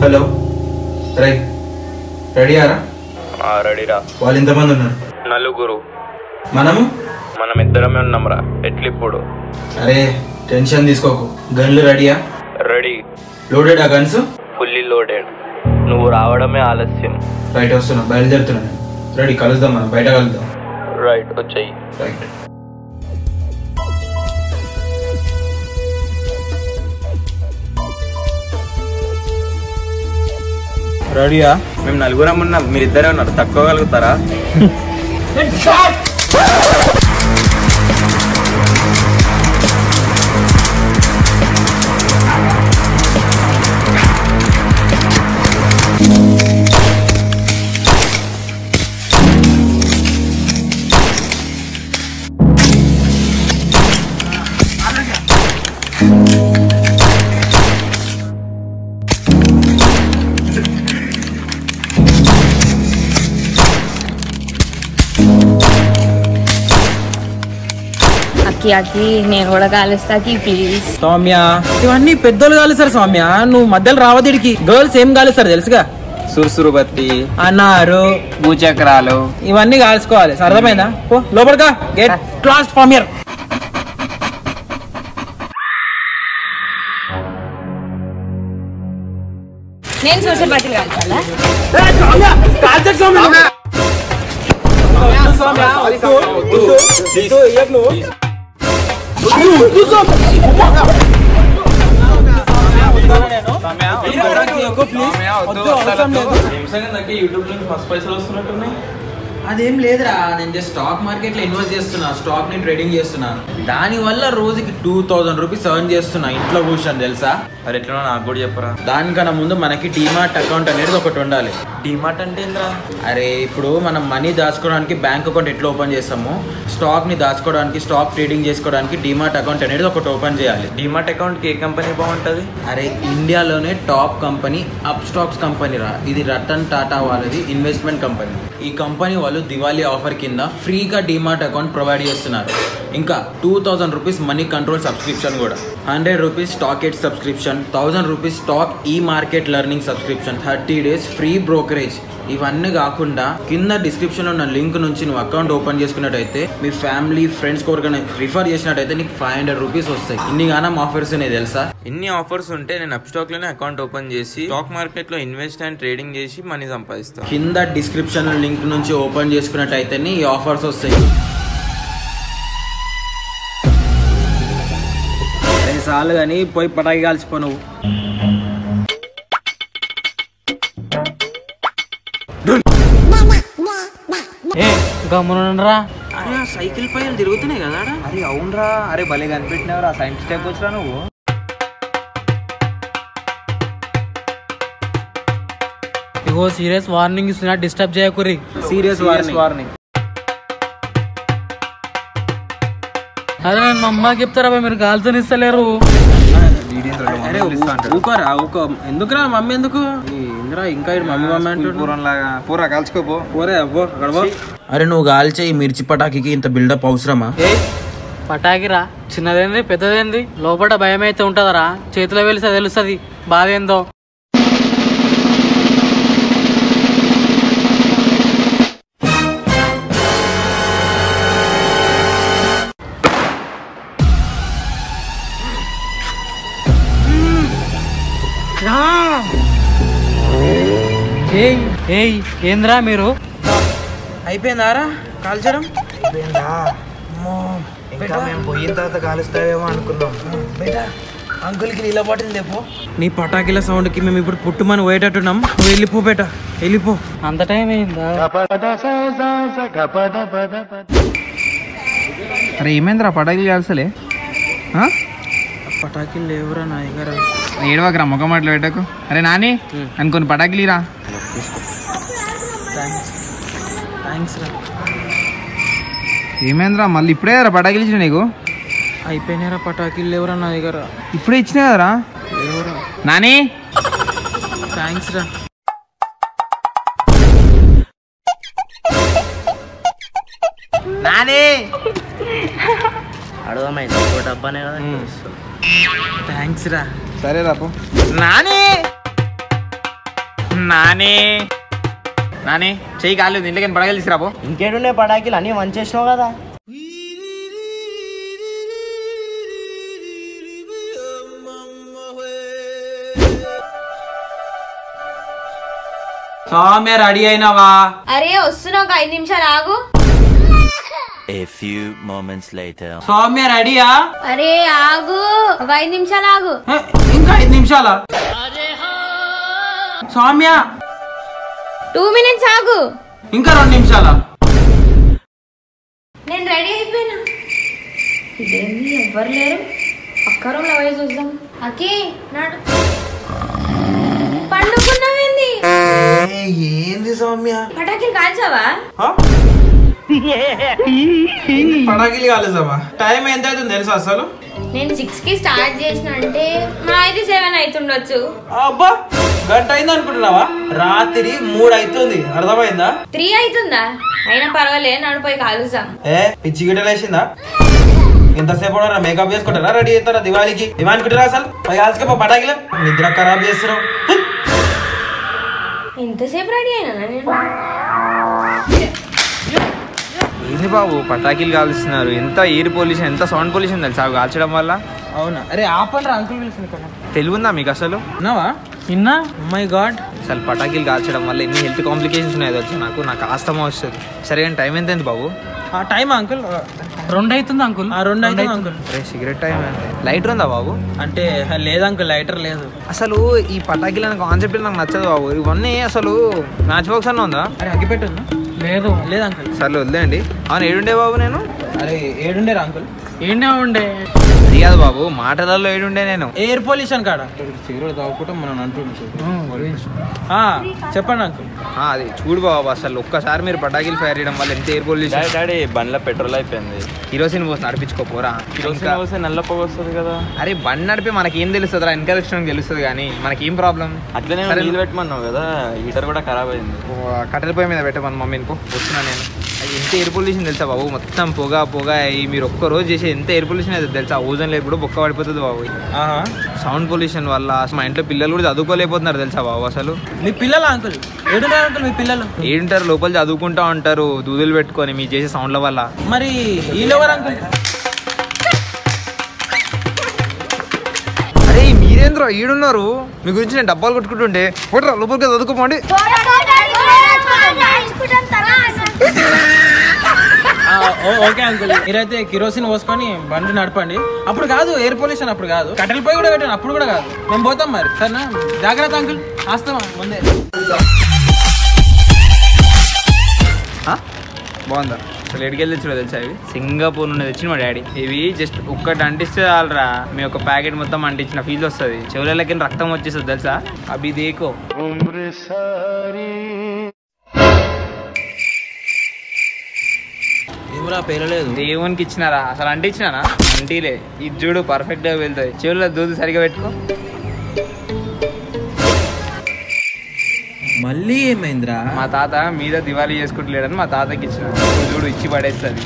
Hello రై రెడీయారా రెడీరా వాళ్ళు ఇంతమంది ఉన్నారు నలుగురు మనము మనం ఇద్దరమే ఉన్నాంరా ఎట్లిప్పుడు అరే టెన్షన్ తీసుకోకు గన్లు రెడీయా రెడీ లోడెడ్ ఆ గన్స్ ఫుల్లీ లోడెడ్ నువ్వు రావడమే ఆలస్యం రైట్ వస్తున్నా బయలుదేరుతున్నాను రెడీ కలుద్దాం మనం బయట కలుద్దాం రైట్ వచ్చాయి రైట్ రెడీయా మేము నలుగురం ఉన్నాం మీరు ఇద్దరే ఉన్నారు తక్కువగలుగుతారా అక్కి అక్కి నేను కూడా కాలుస్తాకి ప్లీజ్ సౌమ్య ఇవన్నీ పెద్దోళ్ళు కాలుస్తారు సౌమ్య నువ్వు మధ్యలో రావదిడికి గర్ల్స్ ఏం కాలుస్తారు తెలుసుగా సురుసురుబత్తి అన్నారు భూచక్రాలు ఇవన్నీ కాల్చుకోవాలి అర్థమైందా పో లోపలిగా గెట్ క్లాస్ ఫామ్ ఇయర్ నేను సోషల్ బట్టలు కాల్చాలా యూట్యూబ్ నుంచి ఫస్ట్ పైసలు వస్తున్నట్టున్నాయి అదేం లేదురా నేను జస్ట్ స్టాక్ మార్కెట్ లో ఇన్వెస్ట్ చేస్తున్నా స్టాక్ ని ట్రేడింగ్ చేస్తున్నా దాని వల్ల రోజుకి టూ థౌసండ్ రూపీస్ ఎర్న్ చేస్తున్నా ఇంట్లో కూర్చొని తెలుసా మరి ఎట్లా నాకు కూడా చెప్పరా దానికన్నా ముందు మనకి డిమార్ట్ అకౌంట్ అనేది ఒకటి ఉండాలి డిమార్ట్ అంటే ఏంద్రా అరే ఇప్పుడు మనం మనీ దాచుకోవడానికి బ్యాంక్ అకౌంట్ ఎట్లా ఓపెన్ చేస్తాము స్టాక్ ని దాచుకోవడానికి స్టాక్ ట్రేడింగ్ చేసుకోవడానికి డిమార్ట్ అకౌంట్ అనేది ఒకటి ఓపెన్ చేయాలి డిమార్ట్ అకౌంట్ కి ఏ కంపెనీ బాగుంటది అరే ఇండియాలోనే top company Upstox company రా ఇది రతన్ టాటా వాళ్ళది ఇన్వెస్ట్మెంట్ కంపెనీ ఈ కంపెనీ వాళ్ళు దివాళీ ఆఫర్ కింద ఫ్రీగా డిమార్ట్ అకౌంట్ ప్రొవైడ్ చేస్తున్నారు ఇంకా two thousand rupees money control subscription కూడా hundred rupees StockEdge subscription thousand rupees stock ఈ market learning subscription thirty days free brokerage ఇవన్నీ కాకుండా కింద డిస్క్రిప్షన్ ఉన్న లింక్ నుంచి నువ్వు అకౌంట్ ఓపెన్ చేసుకున్నట్టయితే మీ ఫ్యామిలీ ఫ్రెండ్స్ కోరికనే రిఫర్ చేసినట్టయితే నీకు ఫైవ్ హండ్రెడ్ రూపీస్ వస్తాయి ఇన్ని గానం ఆఫర్స్ ఉన్నాయి తెలుసా ఇన్ని ఆఫర్స్ ఉంటే నేను అప్ స్టాక్ లోనే అకౌంట్ ఓపెన్ చేసి స్టాక్ మార్కెట్ లో ఇన్వెస్ట్ అండ్ ట్రేడింగ్ చేసి మనీ సంపాదిస్తాను కింద డిస్క్రిప్షన్ లింక్ నుంచి ఓపెన్ చేసుకున్నట్టయితేనే ఈ ఆఫర్స్ వస్తాయి చాలు కానీ పోయి పటాకి కాల్చిపో నువ్వు ఏ గమ్మునరా అరే ఆ సైకిల్ పైన తిరుగుతున్నాయి కదా ఆడ? అరే అవునరా అరే భలే కనిపెట్టినవరా సైన్స్ టైప్ వచ్చిరా నువ్వు ఇగో సీరియస్ వార్నింగ్ ఇస్తున్నా డిస్టర్బ్ చేయకురి సీరియస్ వార్నింగ్ వార్నింగ్ అరే నేను మా అమ్మకి చెప్తారా భయ్, మీరు కాల్చని ఇస్తలేరు అరే ఊ- ఊకోరా ఊకో ఎందుకురా మమ్మీ ఎందుకు ఈ ఇందిరా ఇంకా ఈడు మమ్మీ మమ్మీ అంటున్నాడు పూరా కాల్చుకోపో పోరే అవ్వో అక్కడ పో. అరే నువ్వు కాల్చే ఈ మిర్చి పటాకి ఇంత బిల్డప్ అవసరమా పటాకిరా చిన్నదేంది పెద్దదేంది లోపల భయం అయితే ఉంటదరా చేతిలో వెలిస్తే తెలుస్తుంది బాధ ఏందో ఏయ్ ఏయ్ ఏంద్రా మీరు అయిపోయిందారా కాల్చడం ఇంకా మేము పోయిన తర్వాత కాలుస్తావేమో అనుకున్నాం అంకుల్కి నీళ్ళ బాటిల్ తెపో నీ పటాకిల సౌండ్ కి మేము ఇప్పుడు పుట్టుమని పోయేటట్టున్నాం నువ్వు వెళ్ళిపో బేట వెళ్ళిపో అంత టైం అయిందా అరే ఏమైందిరా పటాకులు కాల్సలే పటాకిలు లేవురా నా దగ్గర ఏడవకరా ముఖం మాటలు పెట్టకు అరే నాని అనుకోని పటాకులు ఇరా థ్యాంక్స్ రా ఏమైందిరా మళ్ళీ ఇప్పుడే కదా పటాకులు ఇచ్చిన నీకు అయిపోయినారా పటాకిలు లేవురా నా దగ్గర ఇప్పుడే ఇచ్చినా కదరా లేవురా నాని థ్యాంక్స్ రా నాని అర్థమైంది ఇంకో డబ్బానే కదా థ్యాంక్స్ రా సరే రాపు నాని నాని నాని చెయ్యి కాలేదు ఇంట్లోకి పడగలు తీసుకురాబో ఇంకేడుండే పటాకీలు అన్నీ వంచేసినావు కదా సౌమ్య రెడీ అయినావా అరే వస్తున్నా ఒక ఐదు నిమిషాలు ఆగు A few moments later. Soumya రెడీయా అరే ఆగు ఒక ఐదు నిమిషాలు ఆగు ఏ, ఇంకా ఐదు నిమిషాల సౌమ్య టూ మినిట్స్ ఆగు ఇంకా రెండు నిమిషాల నేను రెడీ అయిపోయినా ఇదేంది ఎవ్వరు లేరు పక్క రూమ్ లో పోయి చూద్దాం అకి నాడు పండుకున్నావేంది ఏ, ఏంది సౌమ్య పటాకీలు కాల్చావా పటాకిలు కాలేసావా టైం ఎంత అవుతుంది తెలుసా అసలు నేను సిక్స్ కి స్టార్ట్ చేసిన అంటే మా అయితే సెవెన్ అవుతుండొచ్చు అబ్బా గంట అయింది అనుకుంటున్నావా రాత్రి మూడు అవుతుంది అర్థమైందా త్రీ అవుతుందా అయినా పర్వాలే నడిపోయి కాలుస్తాం ఏ పిచ్చి గిట్టలు వేసిందా ఇంతసేపు ఉన్నారా మేకప్ చేసుకుంటారా రెడీ అవుతారా దివాళీకి ఏమనుకుంటారా అసలు పై ఆల్స్కే పటాకిలు నిద్ర ఖరాబ్ చేస్తున్నావు ఎంతసేపు రెడీ అయినా నేను ఏంది బాబు పటాకీలు కాలుస్తున్నారు ఎంత ఎయిర్ పొల్యూషన్ ఎంత సౌండ్ పొల్యూషన్ తెలుసా అవి కాల్చడం వల్ల అవునా అరే ఆపండి అంకుల్ పిలిచింది కదా తెలివిందా మీకు అసలు విన్నావా ఇన్నా మై గాడ్ అసలు పటాకీలు కాల్చడం వల్ల ఎన్ని హెల్త్ కాంప్లికేషన్స్ ఉన్నాయో తెలుసు నాకు నాకు ఆస్తమా వస్తుంది సరే కానీ టైం ఎంత అయింది బాబు ఆ టైం అంకుల్ రెండు అవుతుంది అంకుల్ ఆ రెండు అయితే అంకుల్ అరే సిగరెట్ టైం లైటర్ ఉందా బాబు అంటే లేదు అంకుల్ లైటర్ లేదు అసలు ఈ పటాకీలు అనే కాన్సెప్ట్ నాకు నచ్చదు బాబు ఇవన్నీ అసలు మ్యాచ్ బాక్స్ అన్న ఉందా అరే అగ్గిపెట్టు ఉందా లేదు లేదు అంకుల్ సర్లే వదిలేండి అవును ఏడుండే బాబు నేను అరే ఏడుండేరా అంకుల్ ఏండే ఉండే అది కాదు బాబు మాటలలో ఏడుండే నేను ఎయిర్ పొల్యూషన్ కాడ సిగరెట్ తాగుకుంటే మనం అంటుండే చెప్పండి అంకుల్ ఆ, అది చూడు బాబు అసలు ఒక్కసారి మీరు పటాకీలు ఫైర్ చేయడం వల్ల ఎంత ఎయిర్ పొల్యూషన్ డాడీ బండ్ల పెట్రోల్ అయిపోయింది కిరోసిన్ పోసి నడిపించుకోపోరా కిరోసిన్ పోస్తే నల్ల పొగ వస్తుంది కదా అరే బండి నడిపి మనకి ఏం తెలుస్తుంది రా ఇన్కరెక్షన్ తెలుస్తుంది కానీ మనకి ఏం ప్రాబ్లం అట్లనే సరే. నీళ్ళు పెట్టమన్నావు కదా హీటర్ కూడా ఖరాబ్ అయింది కట్టెల పొయ్యి మీద పెట్టమని మమ్మీని పో వస్తున్నా నేను అది ఎంత ఎయిర్ పొల్యూషన్ తెలుసా బాబు మొత్తం పొగ పొగ అయ్యి మీరు ఒక్క రోజు చేసే ఎంత ఎయిర్ పొల్యూషన్ అయితే తెలుసా ఓజన్ లేదు కూడా బొక్క పడిపోతుంది బాబు సౌండ్ పొల్యూషన్ వల్ల అసలు మా ఇంట్లో పిల్లలు కూడా చదువుకోలేకపోతున్నారు తెలుసా బాబు అసలు మీ పిల్లలు అంకుల్ ఏడున్నారు అంకుల్ మీ పిల్లలు ఏంటారు లోపల చదువుకుంటా ఉంటారు దూదులు పెట్టుకొని మీ చేసే సౌండ్ల వల్ల మరి వీళ్ళెవరు అంకుల్ అరే మీరేంద్ర ఈడున్నారు మీ గురించి నేను డబ్బాలు కొట్టుకుంటుంటే కొట్టరా లోపలికి చదువుకోమండి ఆ, ఓ- ఓకే అంకుల్ మీరైతే కిరోసిన్ పోసుకొని బండి నడపండి అప్పుడు కాదు ఎయిర్ పొల్యూషన్ అప్పుడు కాదు కట్టెల పొయ్యి కూడా పెట్టండి అప్పుడు కూడా కాదు మేము పోతాం మరి సరేనా జాగ్రత్త అంకుల్ వస్తామా ముందే ఆ? బాగుందా అసలు ఎడికెళ్ళి తెచ్చినా తెలుసా ఇవి సింగపూర్ నుండి తెచ్చిన మా డాడీ ఇవి జస్ట్ ఒక్కటి అంటిస్తే చాలరా మీ ఒక ప్యాకెట్ మొత్తం అంటించిన ఫీల్ వస్తుంది చెవులకి రక్తం వచ్చేస్తుంది తెలుసా అవి దేకో ఏమరా పేరలేదు దేవునికి ఇచ్చినారా అసలు అంటించినానా అంటీలే ఇది చూడు పర్ఫెక్ట్ గా వెళ్తాయి చెవుల్లో దూది సరిగా పెట్టుకో మళ్ళీ ఏమైందిరా మా తాత మీద దివాళీ చేసుకుంటలేడని మా తాతకి ఇచ్చిన ఇప్పుడు చూడు ఇచ్చి పడేస్తుంది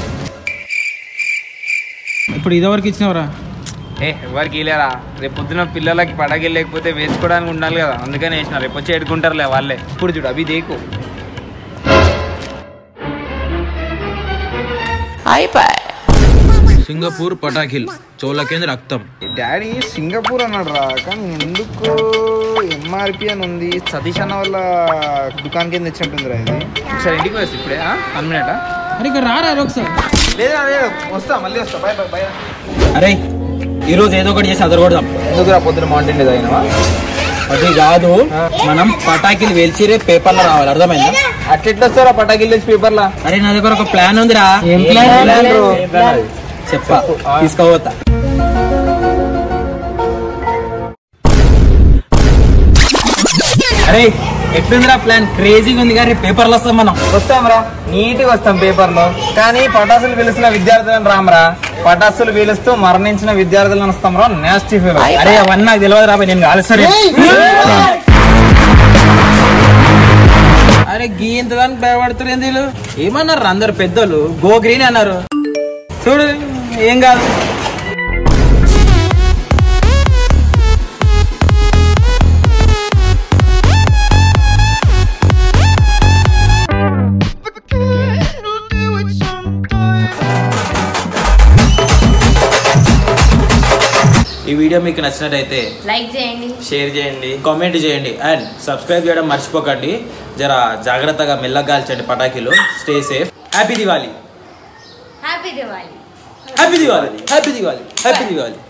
ఇప్పుడు ఇదివరకు ఇచ్చినవరా ఏ ఎవరికి ఇలేరా రేపు పొద్దున పిల్లలకి పడగ లేకపోతే వేసుకోవడానికి ఉండాలి కదా అందుకని వేసిన రేపు వచ్చి ఎడుకుంటారులే వాళ్ళే ఇప్పుడు చూడు అవి దేకు సింగపూర్ పటాకిల్ చోళకేంద్ర రక్తం డాడీ సింగపూర్ అన్నాడు రా కానీ ఎందుకు ఎంఆర్పి అని ఉంది సతీష్ అన్న వాళ్ళ దుకాణం కింద తెచ్చినట్టుంది రా ఇది ఒకసారి ఇంటికి వచ్చి ఇప్పుడే వన్ మినిట్ అరే ఇక్కడ రారా ఒకసారి లేదా లేదు వస్తా మళ్ళీ వస్తా బాయ్ బాయ్ బాయ్ అరే ఈరోజు ఏదో ఒకటి చేసి అదరగొడదాం ఎందుకు రా పొద్దున మౌంటైన్ లేదు అయినవా అది కాదు మనం పటాకీలు వేల్చి రేపు పేపర్లో రావాలి అర్థమైందా అట్లెట్లా వస్తారా పటాకిల్ తెచ్చి పేపర్లా అరే నా దగ్గర ఒక ప్లాన్ ఉందిరా ఏం plan? చెప్పా తీసుకోవద్దా అరే ఎట్లుందిరా ప్లాన్ క్రేజీగా ఉంది కానీ పేపర్లు వస్తాం మనం వస్తాం రా నీట్ గా వస్తాం పేపర్ లో కానీ పటాసులు పిలుస్తున్న విద్యార్థులను రామరా పటాసులు పిలుస్తూ మరణించిన విద్యార్థులను వస్తాం రా నెక్స్ట్ అరే అవన్నీ నాకు తెలియదు రాబాయ్ నేను కాలుస్తాను అరే గీ ఇంత దానికి భయపడుతున్నారు ఏంది వీళ్ళు ఏమన్నారు అందరు పెద్దోళ్ళు గో గ్రీన్ అన్నారు చూడు ఏం కాదు వీడియో మీకు నచ్చినట్టయితే లైక్ చేయండి షేర్ చేయండి కామెంట్ చేయండి అండ్ సబ్స్క్రైబ్ చేయడం మర్చిపోకండి జర జాగ్రత్తగా మెల్లగాల్చండి పటాకీలు stay safe happy Diwali happy Diwali happy Diwali happy Diwali happy Diwali